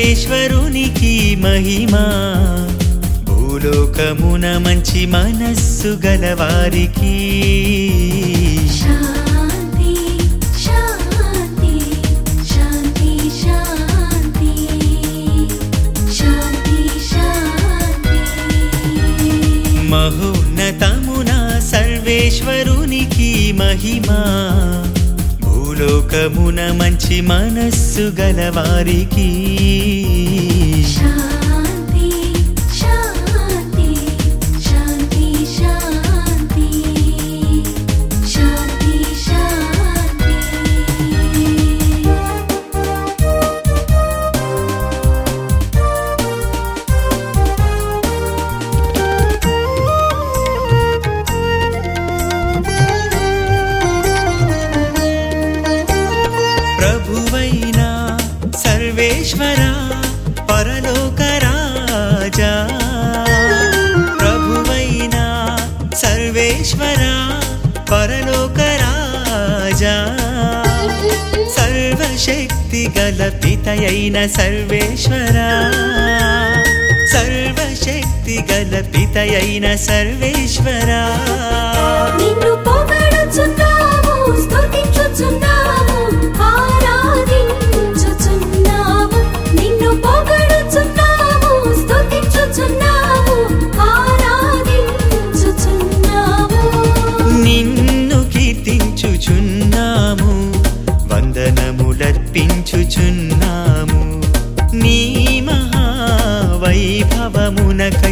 సర్వేశ్వరునికి మహిమా భూలోకమున మంచి మనస్సు గలవారికి శాంతి శాంతి శాంతి శాంతి శాంతి శాంతి మహోన్నతమున సర్వేశ్వరునికి మహిమా భూలోకమున మంచి మనస్సు గలవారికి శాంతి శాంతి శాంతి శాంతి శాంతి శాంతి ప్రభువైన సర్వేశ్వర పరలోక రాజా ప్రభువైన సర్వేశ్వర పరలోక రాజా సర్వశక్తి గల పితయైన సర్వేశ్వర సర్వశక్తి గల పితయైన సర్వేశ్వర నిన్ను పొగడుచున్నాము స్తుతించుచున్నాము ఆరాధించుచున్నాము నిన్ను పొగడుచున్నాము స్తుతించుచున్నాము ఆరాధించుచున్నాము నిన్ను కీర్తించుచున్నాము వందనములర్పించుచున్నాము నీ మహావైభవమునకై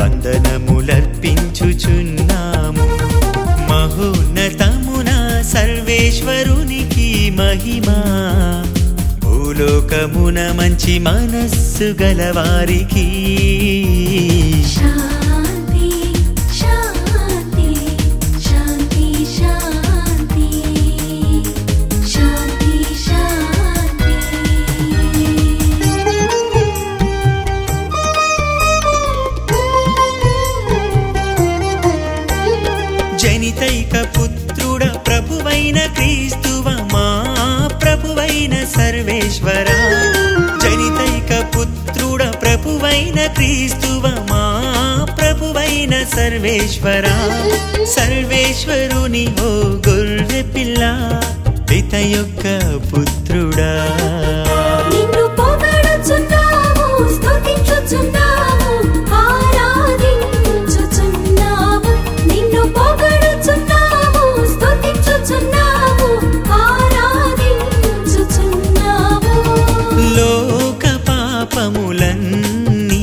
వందనములర్పించుచున్నాము మహోన్నతమున సర్వేశ్వరునికి మహిమా భూలోకమున మంచి మనస్సు గలవారికి శాంతి శాంతి శాంతి శాంతి శాంతి శాంతి జనితైక పుత్రుడ ప్రభువైన క్రీస్తువ మా ప్రభువైన సర్వేశ్వర జనితైక పుత్రుడ ప్రభువైన క్రీస్తువ మా ప్రభువైన సర్వేశ్వర సర్వేశ్వరుని ఓ గొర్రె పిల్ల పిత యొక్క పుత్రుడా నిన్ను పొగడుచున్నాము స్తుతించుచున్నాము ఆరాధించుచున్నాము నిన్ను పొగడుచున్నాము స్తుతించుచున్నాము ఆరాధించుచున్నాము లోక పాపములన్నీ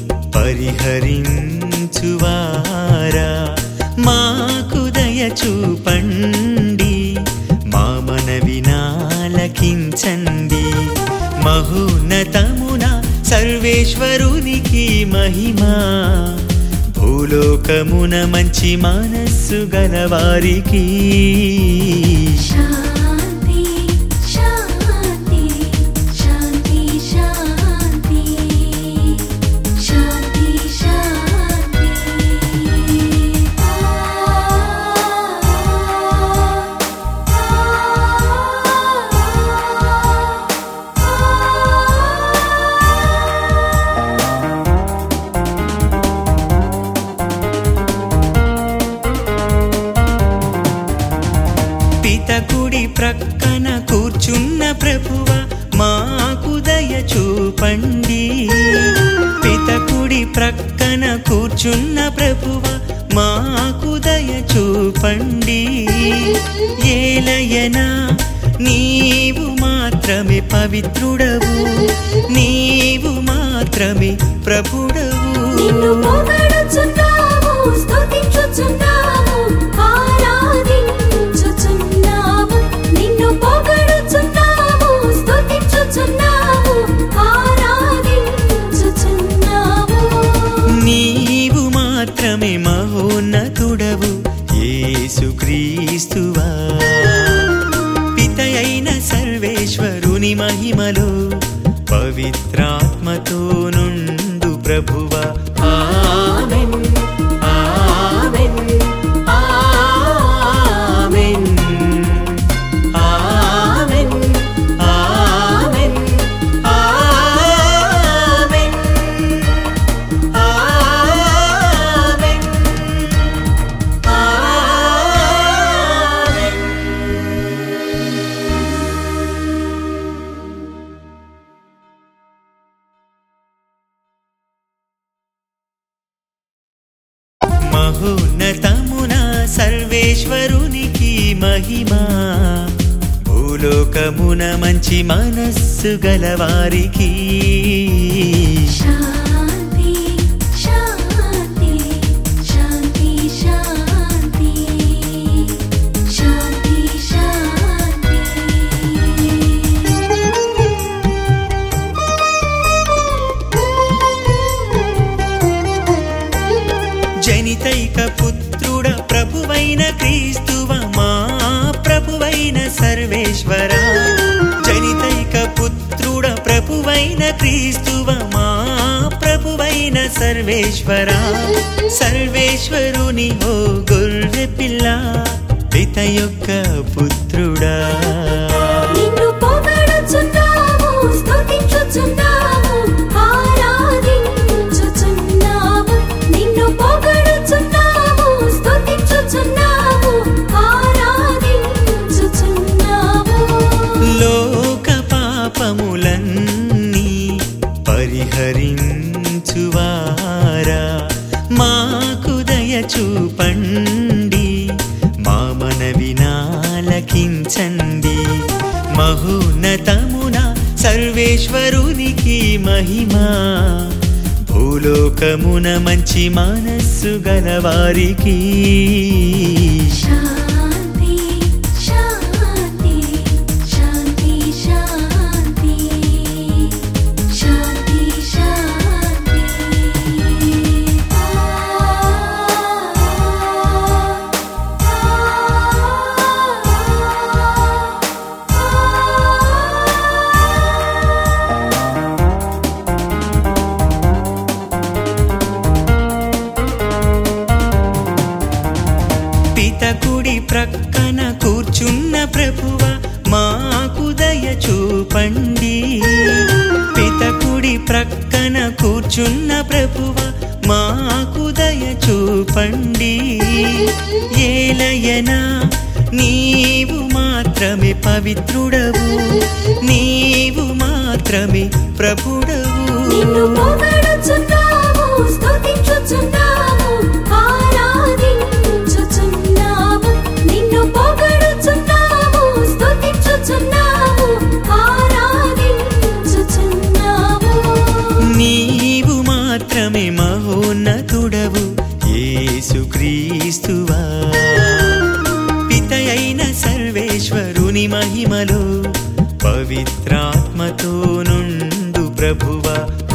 పరిహరించువారా మాకు దయ చూపండి మా మనవి నాలకించండి మహోన్నతమున సర్వేశ్వరునికి మహిమా భూలోకమున మంచి మనస్సు గలవారికి శాంతి శాంతి శాంతి శాంతి శాంతి శాంతి పితకుడి ప్రక్కన కూర్చున్న ప్రభువ మాకు దయ చూపండి పితకుడి ప్రక్కన కూర్చున్న ప్రభువ మాకు దయ చూపండి ఏలయనా నీవు మాత్రమే పవిత్రుడవు నీవు మాత్రమే ప్రభుడవు నిన్ను పొగడుచున్నాము స్తుతించుచున్నాము ఆరాధించుచున్నాము నిన్ను పొగడుచున్నాము స్తుతించుచున్నాము ఆరాధించుచున్నాము నీవు మాత్రమే మహోన్నతుడవు యేసుక్రీస్తువా పితయైన సర్వేశ్వరుని మహిమలో పవిత్రాత్మతో నుండు ప్రభువా ఆమెన్ ఆమెన్ ఆమెన్ ఆమెన్ ఆమెన్ ఆమెన్ మహిమా భూలోకమున మంచి మనస్సు గలవారికి శాంతి శాంతి శాంతి శాంతి శాంతి శాంతి జనితైక పుత్రుడ ప్రభువైన క్రీస్తువ మా ప్రభువైన సర్వేశ్వర జనితైక పుత్రుడ ప్రభువైన క్రీస్తువ మా ప్రభువైన సర్వేశ్వర సర్వేశ్వరుని ఓ గొర్రె పిల్ల పిత యొక్క పుత్రుడా నిన్ను పొగడుచున్నాము స్తుతించుచున్నాము ఆరాధించుచున్నాము నిన్ను పొగడుచున్నాము స్తుతించుచున్నాము ఆరాధించుచున్నాము లోక పాపములన్నీ పరిహరించువారా మాకు దయ చూపండి మా మనవి నాలకించండి మహోన్నతమున సర్వేశ్వరునికి మహిమా భూలోకమున మంచి మనస్సు గలవారికి శాంతి శాంతి శాంతి శాంతి శాంతి శాంతి పితకుడి ప్రక్కన కూర్చున్న ప్రభువ మాకు దయ చూపండి పితకుడి ప్రక్కన కూర్చున్న ప్రభువ మాకు దయ చూపండి ఏలయనా నీవు మాత్రమే పవిత్రుడవు నీవు మాత్రమే ప్రభుడవు నిన్ను పొగడుచున్నాము స్తుతించుచున్నాము ఆరాధించుచున్నాము నిన్ను పొగడుచున్నాము స్తుతించుచున్నాము ఆరాధించుచున్నాము నీవు మాత్రమే మహోన్నతుడవు యేసుక్రీస్తువా పితయైన సర్వేశ్వరుని మహిమలో పవిత్రాత్మతో నుండు ప్రభువా